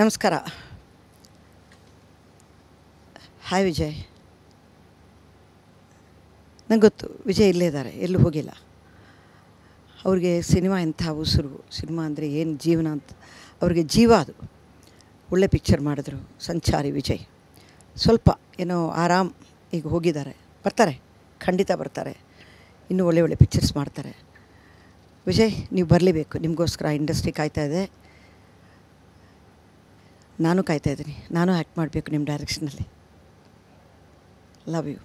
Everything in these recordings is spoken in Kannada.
ನಮಸ್ಕಾರ ಹಾಯ್ ವಿಜಯ್ ನಂಗೆ ಗೊತ್ತು ವಿಜಯ್ ಇಲ್ಲೇ ಇದ್ದಾರೆ ಎಲ್ಲೂ ಹೋಗಿಲ್ಲ ಅವ್ರಿಗೆ ಸಿನಿಮಾ ಎಂಥ ಉಸಿರು ಸಿನಿಮಾ ಅಂದರೆ ಏನು ಜೀವನ ಅಂತ ಅವ್ರಿಗೆ ಜೀವ ಅದು ಒಳ್ಳೆ ಪಿಕ್ಚರ್ ಮಾಡಿದ್ರು ಸಂಚಾರಿ ವಿಜಯ್ ಸ್ವಲ್ಪ ಏನೋ ಆರಾಮ್ ಈಗ ಹೋಗಿದ್ದಾರೆ ಬರ್ತಾರೆ ಖಂಡಿತ ಬರ್ತಾರೆ ಇನ್ನೂ ಒಳ್ಳೆ ಒಳ್ಳೆ ಪಿಕ್ಚರ್ಸ್ ಮಾಡ್ತಾರೆ ವಿಜಯ್ ನೀವು ಬರಲೇಬೇಕು ನಿಮಗೋಸ್ಕರ ಇಂಡಸ್ಟ್ರಿ ಕಾಯ್ತಾ ಇದೆ ನಾನು ಕಾಯ್ತಾ ಇದ್ದೀನಿ ನಾನು ಆ್ಯಕ್ಟ್ ಮಾಡಬೇಕು ನಿಮ್ಮ ಡೈರೆಕ್ಷನಲ್ಲಿ ಲವ್ ಯು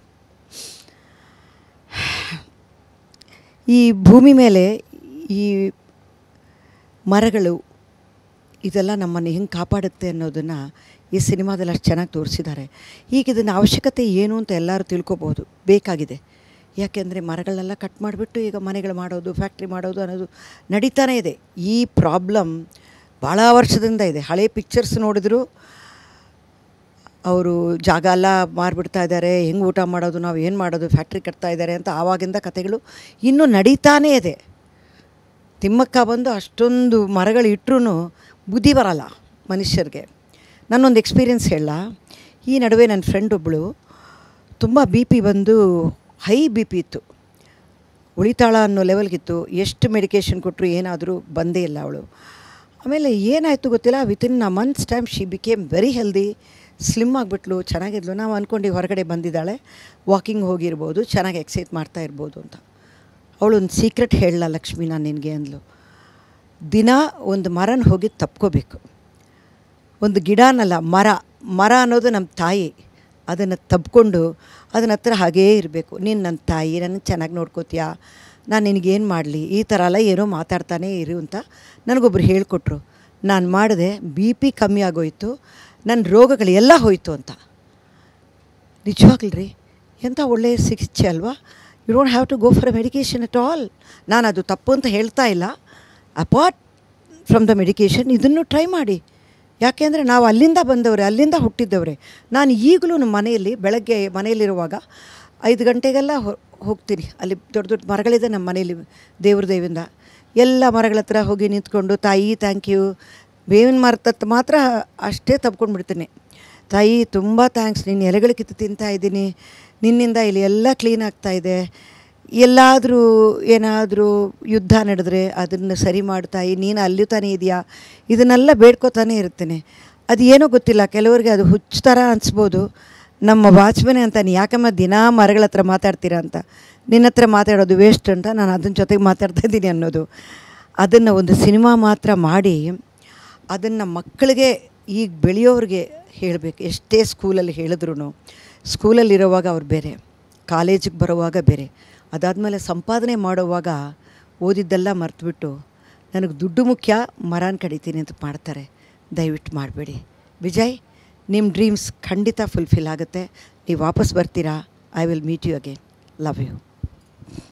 ಈ ಭೂಮಿ ಮೇಲೆ ಈ ಮರಗಳು ಇದೆಲ್ಲ ನಮ್ಮನ್ನು ಹೆಂಗೆ ಕಾಪಾಡುತ್ತೆ ಅನ್ನೋದನ್ನು ಈ ಸಿನಿಮಾದಲ್ಲಿ ಅಷ್ಟು ಚೆನ್ನಾಗಿ ತೋರಿಸಿದ್ದಾರೆ ಈಗ ಇದನ್ನು ಅವಶ್ಯಕತೆ ಏನು ಅಂತ ಎಲ್ಲರೂ ತಿಳ್ಕೊಬೋದು ಬೇಕಾಗಿದೆ ಯಾಕೆಂದರೆ ಮರಗಳೆಲ್ಲ ಕಟ್ ಮಾಡಿಬಿಟ್ಟು ಈಗ ಮನೆಗಳು ಮಾಡೋದು ಫ್ಯಾಕ್ಟ್ರಿ ಮಾಡೋದು ಅನ್ನೋದು ನಡೀತಾನೇ ಇದೆ ಈ ಪ್ರಾಬ್ಲಮ್ ಭಾಳ ವರ್ಷದಿಂದ ಇದೆ ಹಳೆ ಪಿಕ್ಚರ್ಸ್ ನೋಡಿದ್ರು ಅವರು ಜಾಗ ಎಲ್ಲ ಮಾರಿಬಿಡ್ತಾ ಇದ್ದಾರೆ ಹೆಂಗೆ ಊಟ ಮಾಡೋದು ನಾವು ಏನು ಮಾಡೋದು ಫ್ಯಾಕ್ಟ್ರಿ ಕಟ್ತಾ ಇದ್ದಾರೆ ಅಂತ ಆವಾಗಿಂದ ಕತೆಗಳು ಇನ್ನೂ ನಡೀತಾನೇ ಇದೆ ತಿಮ್ಮಕ್ಕ ಬಂದು ಅಷ್ಟೊಂದು ಮರಗಳು ಇಟ್ಟರೂ ಬುದ್ಧಿ ಬರಲ್ಲ ಮನುಷ್ಯರಿಗೆ ನನ್ನೊಂದು ಎಕ್ಸ್ಪೀರಿಯನ್ಸ್ ಹೇಳ ಈ ನಡುವೆ ನನ್ನ ಫ್ರೆಂಡ್ ಒಬ್ಬಳು ತುಂಬ ಬಿ ಪಿ ಬಂದು ಹೈ ಬಿ ಪಿ ಇತ್ತು ಉಳಿತಾಳ ಅನ್ನೋ ಲೆವೆಲ್ಗಿತ್ತು ಎಷ್ಟು ಮೆಡಿಕೇಷನ್ ಕೊಟ್ಟರು ಏನಾದರೂ ಬಂದೇ ಇಲ್ಲ ಅವಳು ಆಮೇಲೆ ಏನಾಯಿತು ಗೊತ್ತಿಲ್ಲ within a months time she became very healthy slim ಆಗಿಬಿಟ್ಲು ಚೆನ್ನಾಗಿದ್ಲು ನಾವು ಅಂದ್ಕೊಂಡು ಹೊರಗಡೆ ಬಂದಿದ್ದಾಳೆ ವಾಕಿಂಗ್ ಹೋಗಿರ್ಬೋದು ಚೆನ್ನಾಗಿ ಎಕ್ಸೈಸ್ ಮಾಡ್ತಾ ಇರ್ಬೋದು ಅಂತ ಅವಳು ಒಂದು ಸೀಕ್ರೆಟ್ ಹೇಳಲ್ಲ ಲಕ್ಷ್ಮಿ ನಾನು ನಿನಗೆ ಅಂದ್ಲು ದಿನ ಒಂದು ಮರನ ಹೋಗಿ ತಪ್ಕೋಬೇಕು ಒಂದು ಗಿಡನಲ್ಲ ಮರ ಮರ ಅನ್ನೋದು ನಮ್ಮ ತಾಯಿ ಅದನ್ನು ತಬ್ಕೊಂಡು ಅದನ್ನ ಹತ್ರ ಹಾಗೇ ಇರಬೇಕು ನೀನು ನನ್ನ ತಾಯಿ ನನ್ನ ಚೆನ್ನಾಗಿ ನೋಡ್ಕೋತೀಯಾ ನಾನು ನಿನಗೇನು ಮಾಡಲಿ ಈ ಥರ ಎಲ್ಲ ಏನೋ ಮಾತಾಡ್ತಾನೇ ಇರು ಅಂತ ನನಗೊಬ್ರು ಹೇಳಿಕೊಟ್ರು ನಾನು ಮಾಡಿದೆ ಬಿ ಪಿ ಕಮ್ಮಿ ಆಗೋಯ್ತು ನನ್ನ ರೋಗಗಳು ಎಲ್ಲ ಹೋಯಿತು ಅಂತ ನಿಜವಾಗ್ಲು ರೀ ಎಂಥ ಒಳ್ಳೆಯ ಶಿಕ್ಷೆ ಅಲ್ವಾ you don't have to go for medication at all ನಾನು ಅದು ತಪ್ಪು ಅಂತ ಹೇಳ್ತಾ ಇಲ್ಲ ಅಪಾರ್ಟ್ ಫ್ರಮ್ ದ ಮೆಡಿಕೇಷನ್ ಇದನ್ನು ಟ್ರೈ ಮಾಡಿ ಯಾಕೆಂದರೆ ನಾವು ಅಲ್ಲಿಂದ ಬಂದವ್ರೆ ಅಲ್ಲಿಂದ ಹುಟ್ಟಿದ್ದವ್ರೆ ನಾನು ಈಗಲೂ ನಮ್ಮ ಮನೆಯಲ್ಲಿ ಬೆಳಗ್ಗೆ ಮನೆಯಲ್ಲಿರುವಾಗ ಐದು ಗಂಟೆಗೆಲ್ಲ ಹೊ- ಹೋಗ್ತೀನಿ ಅಲ್ಲಿ ದೊಡ್ಡ ದೊಡ್ಡ ಮರಗಳಿದೆ ನಮ್ಮ ಮನೆಯಲ್ಲಿ ದೇವ್ರ ದೇವಿಂದ ಎಲ್ಲ ಮರಗಳ ಹತ್ರ ಹೋಗಿ ನಿಂತ್ಕೊಂಡು ತಾಯಿ ಥ್ಯಾಂಕ್ ಯು ಬೇವಿನ ಮರದ ಮಾತ್ರ ಅಷ್ಟೇ ತಬ್ಕೊಂಡು ಬಿಡ್ತೀನಿ ತಾಯಿ ತುಂಬ ಥ್ಯಾಂಕ್ಸ್ ನಿನ್ನ ಎಲೆಗಳು ಕಿತ್ತು ತಿಂತಾ ಇದ್ದೀನಿ ನಿನ್ನಿಂದ ಇಲ್ಲಿ ಎಲ್ಲ ಕ್ಲೀನ್ ಆಗ್ತಾ ಇದೆ ಎಲ್ಲಾದರೂ ಏನಾದರೂ ಯುದ್ಧ ನಡೆದ್ರೆ ಅದನ್ನು ಸರಿ ಮಾಡ್ತಾಯಿ ನೀನು ಅಲ್ಲೂ ತಾನೇ ಇದೆಯಾ ಇದನ್ನೆಲ್ಲ ಬೇಡ್ಕೋತಾನೆ ಇರ್ತೇನೆ ಅದು ಏನೋ ಗೊತ್ತಿಲ್ಲ ಕೆಲವರಿಗೆ ಅದು ಹುಚ್ಚು ಥರ ಅನಿಸ್ಬೋದು ನಮ್ಮ ವಾಚ್ಮನೆ ಅಂತಾನೆ ಯಾಕಮ್ಮ ದಿನಾ ಮರಗಳ ಹತ್ರ ಮಾತಾಡ್ತೀರಾ ಅಂತ ನಿನ್ನ ಹತ್ರ ಮಾತಾಡೋದು ವೇಸ್ಟ್ ಅಂತ ನಾನು ಅದನ್ನ ಜೊತೆಗೆ ಮಾತಾಡ್ತಾ ಇದ್ದೀನಿ ಅನ್ನೋದು ಅದನ್ನು ಒಂದು ಸಿನಿಮಾ ಮಾತ್ರ ಮಾಡಿ ಅದನ್ನು ಮಕ್ಕಳಿಗೆ ಈಗ ಬೆಳೆಯೋರಿಗೆ ಹೇಳಬೇಕು ಎಷ್ಟೇ ಸ್ಕೂಲಲ್ಲಿ ಹೇಳಿದ್ರು ಸ್ಕೂಲಲ್ಲಿರುವಾಗ ಅವ್ರು ಬೇರೆ ಕಾಲೇಜಿಗೆ ಬರುವಾಗ ಬೇರೆ ಅದಾದಮೇಲೆ ಸಂಪಾದನೆ ಮಾಡುವಾಗ ಓದಿದ್ದೆಲ್ಲ ಮರ್ತುಬಿಟ್ಟು ನನಗೆ ದುಡ್ಡು ಮುಖ್ಯ ಮರನ ಕಡಿತೀನಿ ಅಂತ ಮಾಡ್ತಾರೆ ದಯವಿಟ್ಟು ಮಾಡಬೇಡಿ ವಿಜಯ್ ನಿಮ್ಮ ಡ್ರೀಮ್ಸ್ ಖಂಡಿತ ಫುಲ್ಫಿಲ್ ಆಗುತ್ತೆ ನೀವು ವಾಪಸ್ ಬರ್ತೀರಾ I will meet you again love you